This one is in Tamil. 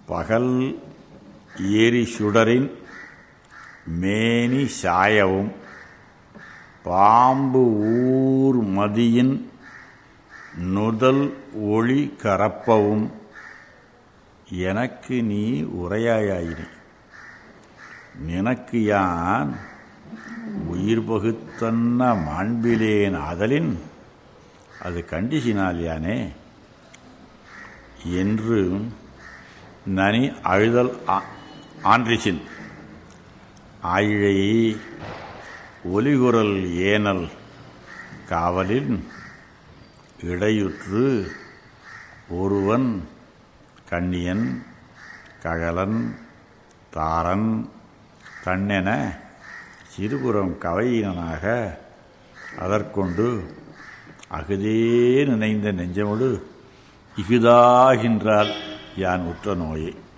பகல் ஏரி சுடரின் மேனி சாயவும் பாம்பு ஊர் மதியின் நுதல் ஒளி கரப்பவும் எனக்கு நீ உரையாயினி நினக்கு யான் உயிர் பகுத்தன்ன மாண்பிலேன் ஆதலின் அது கண்டிசினால் யானே என்று நனி அழுதல் ஆ- ஆன்றிசின் ஆயிழை ஒலிகுரல் ஏனல் காவலின் இடையுற்று ஒருவன் கண்ணியன் கழலன் தாரன் தன்னென சிறுபுறம் கவையினனாக அதற்கொண்டு அகுதே நினைந்த நெஞ்சமொடு இகுதாகின்றால் யான் உற்ற நோயே